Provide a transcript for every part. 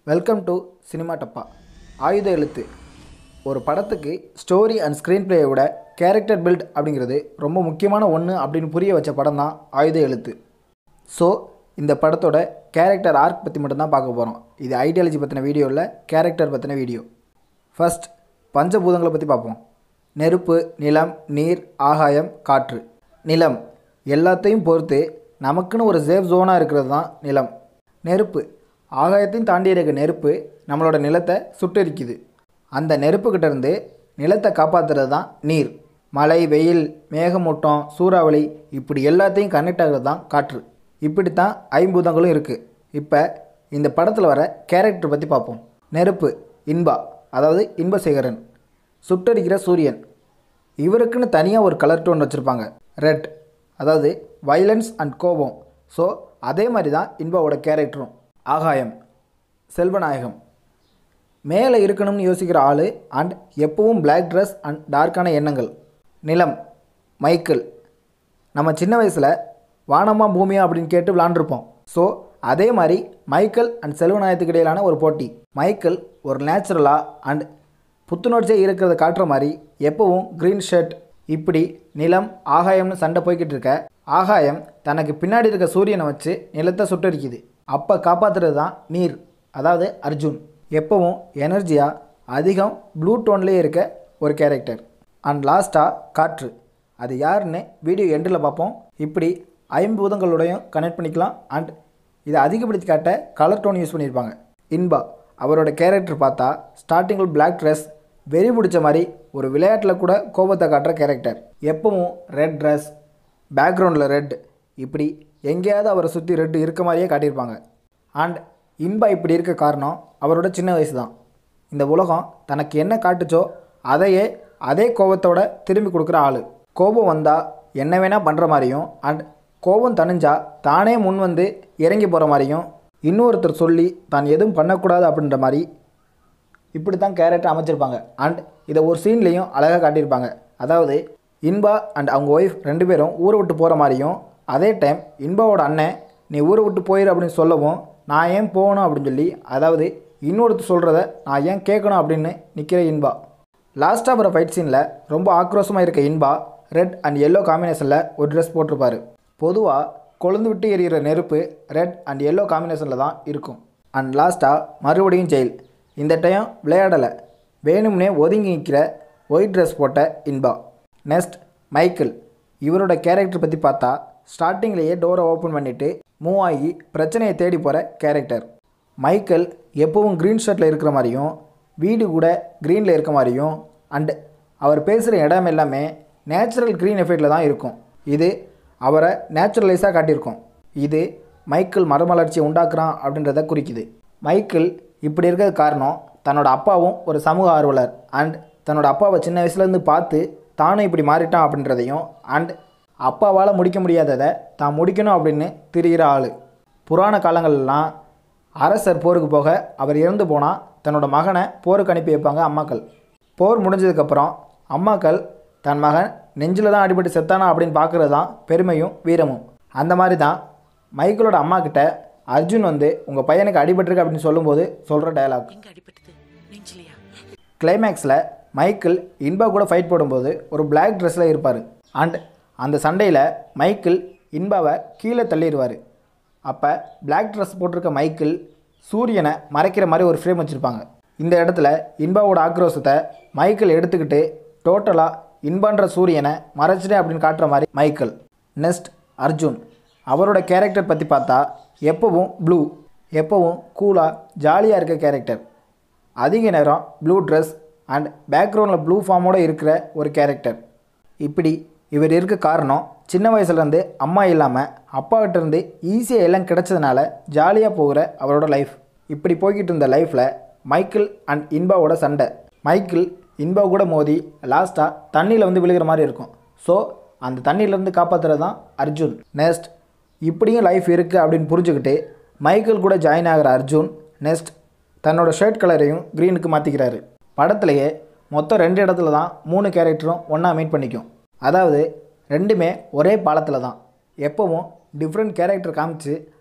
welcome to cinema டப்பா ஆயுத எழுத்து ஒரு படத்துக்கு ஸ்டோரி அண்ட் ஸ்க்ரீன் பிளேயை விட கேரக்டர் பில்ட் அப்படிங்கிறது ரொம்ப முக்கியமான ஒன்று அப்படின்னு புரிய வச்ச படம் தான் ஆயுத எழுத்து ஸோ இந்த படத்தோட கேரக்டர் ஆர்க் பற்றி மட்டும்தான் பார்க்க போகிறோம் இது ஐடியாலஜி பற்றின வீடியோ இல்லை கேரக்டர் பற்றின வீடியோ ஃபர்ஸ்ட் பஞ்சபூதங்களை பற்றி பார்ப்போம் நெருப்பு நிலம் நீர் ஆகாயம் காற்று நிலம் எல்லாத்தையும் பொறுத்து நமக்குன்னு ஒரு சேஃப் ஜோனாக இருக்கிறது தான் நிலம் நெருப்பு ஆகாயத்தையும் தாண்டி இருக்க நெருப்பு நம்மளோட நிலத்தை சுட்டெரிக்குது அந்த நெருப்புக்கிட்ட இருந்து நிலத்தை காப்பாற்றுறது தான் நீர் மழை வெயில் மேகமூட்டம் சூறாவளி இப்படி எல்லாத்தையும் கனெக்ட் ஆகிறது தான் காற்று இப்படி தான் ஐம்பூதங்களும் இருக்குது இப்போ இந்த படத்தில் வர கேரக்டர் பற்றி பார்ப்போம் நெருப்பு இன்பா அதாவது இன்பசேகரன் சுட்டரிக்கிற சூரியன் இவருக்குன்னு தனியாக ஒரு கலர் டோன் வச்சுருப்பாங்க ரெட் அதாவது வைலன்ஸ் அண்ட் கோபம் ஸோ அதே மாதிரி தான் இன்பாவோட கேரக்டரும் ஆகாயம் செல்வநாயகம் மேலே இருக்கணும்னு யோசிக்கிற ஆள் அண்ட் எப்பவும் பிளாக் ட்ரெஸ் அண்ட் டார்க்கான எண்ணங்கள் நிலம் மைக்கேல் நம்ம சின்ன வயசில் வானமா பூமியா அப்படின்னு கேட்டு விளாண்டுருப்போம் ஸோ அதே மாதிரி மைக்கேல் அண்ட் செல்வநாயகத்துக்கு இடையிலான ஒரு போட்டி மைக்கேல் ஒரு நேச்சுரலாக அண்ட் புத்துணர்ச்சியாக இருக்கிறத காட்டுற மாதிரி எப்பவும் க்ரீன் ஷர்ட் இப்படி நிலம் ஆகாயம்னு சண்டை போய்கிட்டு இருக்க ஆகாயம் தனக்கு பின்னாடி இருக்க சூரியனை வச்சு நிலத்தை சுட்டரிக்குது அப்போ காப்பாற்றுறது தான் நீர் அதாவது அர்ஜுன் எப்பவும் எனர்ஜியாக அதிகம் ப்ளூ டோன்லேயே இருக்க ஒரு கேரக்டர் அண்ட் லாஸ்ட்டாக காற்று அது யாருன்னு வீடியோ எண்டில் பார்ப்போம் இப்படி ஐம்பூதங்களோடையும் கனெக்ட் பண்ணிக்கலாம் அண்ட் இதை அதிகப்படுத்தி காட்ட கலர் டோன் யூஸ் பண்ணியிருப்பாங்க இன்பா அவரோட கேரக்டர் பார்த்தா ஸ்டார்டிங்கில் பிளாக் ட்ரெஸ் வெறி பிடிச்ச மாதிரி ஒரு விளையாட்டில் கூட கோபத்தை காட்டுற கேரக்டர் எப்பவும் ரெட் ட்ரெஸ் பேக்ரவுண்டில் ரெட் இப்படி எங்கேயாவது அவரை சுற்றி ரெட் இருக்க மாதிரியே காட்டியிருப்பாங்க அண்ட் இன்பா இப்படி இருக்க காரணம் அவரோட சின்ன வயசு தான் இந்த உலகம் தனக்கு என்ன காட்டுச்சோ அதையே அதே கோபத்தோட திரும்பி கொடுக்குற ஆள் கோபம் வந்தால் என்ன வேணால் பண்ணுற மாதிரியும் அண்ட் கோபம் தணிஞ்சா தானே முன் வந்து இறங்கி போகிற மாதிரியும் இன்னொருத்தர் சொல்லி தான் எதுவும் பண்ணக்கூடாது அப்படின்ற மாதிரி இப்படி தான் கேரக்டர் அமைச்சிருப்பாங்க அண்ட் இதை ஒரு சீன்லேயும் அழகாக காட்டியிருப்பாங்க அதாவது இன்பா அண்ட் அவங்க ஒய்ஃப் ரெண்டு பேரும் ஊரை விட்டு போகிற மாதிரியும் அதே டைம் இன்பாவோட அண்ணன் நீ ஊரை விட்டு போயிரு அப்படின்னு சொல்லவும் நான் ஏன் போகணும் அப்படின்னு சொல்லி அதாவது இன்னொருத்தர் சொல்கிறத நான் ஏன் கேட்கணும் அப்படின்னு நிற்கிற இன்பா லாஸ்ட்டாக வர ஃபைட் சீனில் ரொம்ப ஆக்ரோஷமாக இருக்க இன்பா ரெட் அண்ட் எல்லோ காம்பினேஷனில் ஒரு ட்ரெஸ் போட்டிருப்பாரு பொதுவாக கொழுந்து விட்டு எரியிற நெருப்பு ரெட் அண்ட் எல்லோ காம்பினேஷனில் தான் இருக்கும் அண்ட் லாஸ்ட்டாக மறுபடியும் ஜெயில் இந்த டைம் விளையாடலை வேணும்னே ஒதுங்கி நிற்கிற ஒயிட் ட்ரெஸ் போட்ட இன்பா நெக்ஸ்ட் மைக்கேல் இவரோட கேரக்டர் பற்றி பார்த்தா ஸ்டார்டிங்லேயே டோரை ஓப்பன் பண்ணிவிட்டு மூவ் ஆகி பிரச்சனையை தேடி போகிற கேரக்டர் மைக்கேல் எப்பவும் க்ரீன் ஷர்ட்டில் இருக்கிற மாதிரியும் வீடு கூட க்ரீனில் இருக்க மாதிரியும் அண்ட் அவர் பேசுகிற இடம் எல்லாமே நேச்சுரல் க்ரீன் எஃபெக்டில் தான் இருக்கும் இது அவரை நேச்சுரலைஸாக காட்டியிருக்கோம் இது மைக்கேல் மறுமலர்ச்சியை உண்டாக்குறான் அப்படின்றத குறிக்குது மைக்கேல் இப்படி இருக்கிறது காரணம் தன்னோட அப்பாவும் ஒரு சமூக ஆர்வலர் அண்ட் தன்னோட அப்பாவை சின்ன வயசுலேருந்து பார்த்து தானும் இப்படி மாறிட்டான் அப்படின்றதையும் அண்ட் அப்பாவால் முடிக்க முடியாததை தான் முடிக்கணும் அப்படின்னு திரிகிற ஆள் புராண காலங்கள்லாம் அரசர் போருக்கு போக அவர் இறந்து போனால் தன்னோட மகனை போருக்கு அனுப்பி வைப்பாங்க அம்மாக்கள் போர் முடிஞ்சதுக்கப்புறம் அம்மாக்கள் தன் மகன் நெஞ்சில் தான் அடிபட்டு செத்தானா அப்படின்னு பார்க்குறது தான் பெருமையும் வீரமும் அந்த மாதிரி தான் மைக்கேலோட அம்மா கிட்ட அர்ஜுன் வந்து உங்கள் பையனுக்கு அடிபட்டிருக்கு அப்படின்னு சொல்லும்போது சொல்கிற டயலாக் எங்க அடிபட்டது நெஞ்சிலையா கிளைமேக்ஸில் மைக்கேல் இன்பா கூட ஃபைட் போடும்போது ஒரு Black ட்ரெஸ்ஸில் இருப்பார் அண்ட் அந்த சண்டையில் மைக்கேல் இன்பாவை கீழே தள்ளிடுவார் அப்போ Black ட்ரெஸ் போட்டிருக்க மைக்கேல் சூரியனை மறைக்கிற மாதிரி ஒரு ஃப்ரேம் வச்சுருப்பாங்க இந்த இடத்துல இன்பாவோட ஆக்ரோஷத்தை மைக்கேல் எடுத்துக்கிட்டு டோட்டலாக இன்பான்ற சூரியனை மறைச்சிட்டேன் அப்படின்னு காட்டுற மாதிரி மைக்கேல் நெக்ஸ்ட் அர்ஜுன் அவரோட கேரக்டர் பற்றி பார்த்தா எப்போவும் ப்ளூ எப்போவும் கூலாக ஜாலியாக இருக்க கேரக்டர் அதிக நேரம் ப்ளூ ட்ரெஸ் அண்ட் பேக்ரவுண்டில் ப்ளூ ஃபார்மோடு இருக்கிற ஒரு கேரக்டர் இப்படி இவர் இருக்க காரணம் சின்ன வயசுலேருந்து அம்மா இல்லாமல் அப்பாகிட்ட இருந்து ஈஸியாக எல்லாம் கிடைச்சதுனால ஜாலியாக போகிற அவரோட லைஃப் இப்படி போய்கிட்டு இருந்த லைஃப்பில் மைக்கேல் அண்ட் இன்பாவோட சண்டை மைக்கேல் இன்பா கூட மோதி லாஸ்ட்டாக தண்ணியில் வந்து விழுகிற மாதிரி இருக்கும் ஸோ அந்த தண்ணியிலேருந்து காப்பாற்றுறது தான் அர்ஜுன் நெக்ஸ்ட் இப்படியும் லைஃப் இருக்குது அப்படின்னு புரிஞ்சுக்கிட்டு மைக்கேல் கூட ஜாயின் ஆகிற அர்ஜுன் நெக்ஸ்ட் தன்னோட ஷர்ட் கலரையும் க்ரீனுக்கு மாற்றிக்கிறாரு படத்துலையே மொத்தம் ரெண்டு இடத்துல தான் மூணு கேரக்டரும் ஒன்றா மீட் பண்ணிக்கும் அதாவது ரெண்டுமே ஒரே பாலத்தில் தான் எப்போவும் டிஃப்ரெண்ட் கேரக்டர் காமிச்சு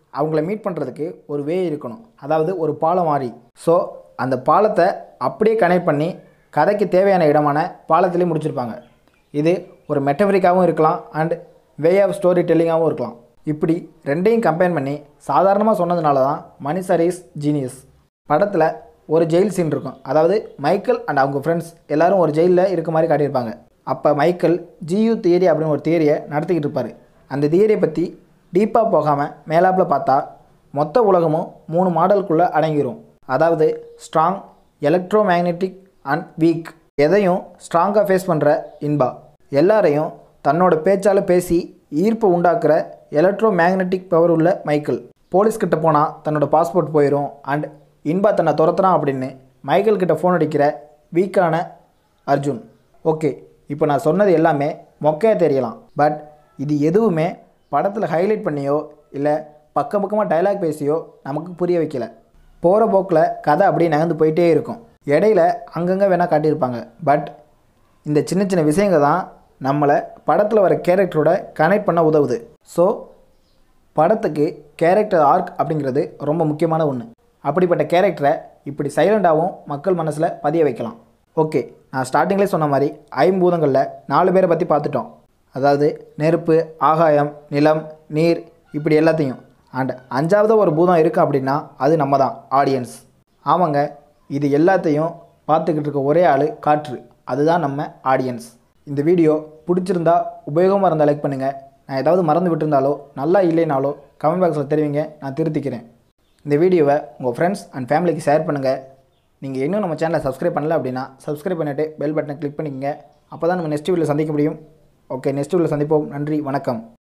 அவங்கள மீட் பண்ணுறதுக்கு ஒரு வே இருக்கணும் அதாவது ஒரு பாலம் மாதிரி ஸோ அந்த பாலத்தை அப்படியே கனெக்ட் பண்ணி கதைக்கு தேவையான இடமான பாலத்திலே முடிச்சிருப்பாங்க இது ஒரு மெட்டபரிக்காகவும் இருக்கலாம் அண்ட் வே ஆஃப் ஸ்டோரி டெல்லிங்காகவும் இருக்கலாம் இப்படி ரெண்டையும் கம்பைன் பண்ணி சாதாரணமாக சொன்னதுனால தான் மணி சார் இஸ் ஜீனியஸ் படத்தில் ஒரு ஜெயில் சீன் இருக்கும் அதாவது மைக்கேல் அண்ட் அவங்க ஃப்ரெண்ட்ஸ் எல்லாரும் ஒரு ஜெயிலில் இருக்க மாதிரி காட்டியிருப்பாங்க அப்போ மைக்கேல் ஜியூ தியரி அப்படின்னு ஒரு தியரியை நடத்திக்கிட்டு இருப்பார் அந்த தியரியை பற்றி டீப்பாக போகாமல் மேலாப்பில் பார்த்தா மொத்த உலகமும் மூணு மாடலுக்குள்ளே அடங்கிரும் அதாவது strong electromagnetic and weak எதையும் ஸ்ட்ராங்காக ஃபேஸ் பண்ணுற இன்பா எல்லாரையும் தன்னோட பேச்சால் பேசி ஈர்ப்பை உண்டாக்குற எலக்ட்ரோ மேக்னெட்டிக் பவர் உள்ள மைக்கேல் போலீஸ் கிட்ட போனால் தன்னோட பாஸ்போர்ட் போயிடும் அண்ட் இன்பா தன்னை துரத்துறான் அப்படின்னு மைக்கேல் கிட்ட ஃபோன் அடிக்கிற வீக்கான அர்ஜுன் ஓகே இப்போ நான் சொன்னது எல்லாமே மொக்கையாக தெரியலாம் பட் இது எதுவுமே படத்தில் ஹைலைட் பண்ணியோ இல்லை பக்கம் பக்கமாக டைலாக் பேசியோ நமக்கு புரிய வைக்கல போகிற போக்கில் கதை அப்படியே நகர்ந்து போயிட்டே இருக்கும் இடையில அங்கங்கே வேணால் காட்டியிருப்பாங்க பட் இந்த சின்ன சின்ன விஷயங்க தான் நம்மளை படத்தில் வர கேரக்டரோட கனெக்ட் பண்ண உதவுது ஸோ படத்துக்கு கேரக்டர் ஆர்க் அப்படிங்கிறது ரொம்ப முக்கியமான ஒன்று அப்படிப்பட்ட கேரக்டரை இப்படி சைலண்டாகவும் மக்கள் மனசில் பதிய வைக்கலாம் ஓகே நான் ஸ்டார்டிங்லேயே சொன்ன மாதிரி ஐம்பூதங்களில் நாலு பேரை பற்றி பார்த்துட்டோம் அதாவது நெருப்பு ஆகாயம் நிலம் நீர் இப்படி எல்லாத்தையும் அண்ட் அஞ்சாவது ஒரு பூதம் இருக்குது அப்படின்னா அது நம்ம தான் ஆடியன்ஸ் ஆமாங்க இது எல்லாத்தையும் பார்த்துக்கிட்டு இருக்க ஒரே ஆள் காற்று அதுதான் நம்ம ஆடியன்ஸ் இந்த வீடியோ பிடிச்சிருந்தா உபயோகமாக இருந்தால் லைக் பண்ணுங்கள் நான் ஏதாவது மறந்து விட்டிருந்தாலோ நல்லா இல்லைனாலோ கமெண்ட் பாக்ஸில் தெரிவிங்க நான் திருத்திக்கிறேன் இந்த வீடியோவை உங்கள் ஃப்ரெண்ட்ஸ் அண்ட் ஃபேமிலிக்கு ஷேர் பண்ணுங்கள் நீங்கள் இன்னும் நம்ம சேனலை சப்ஸ்கிரைப் பண்ணல அப்படின்னா சப்ஸ்கிரைப் பண்ணிவிட்டு பெல் பட்டனை கிளிக் பண்ணிக்கங்க அப்போ தான் நம்ம நெக்ஸ்ட் வீடியோவில் சந்திக்க முடியும் ஓகே நெக்ஸ்ட் வீடியோவில் சந்திப்போம் நன்றி வணக்கம்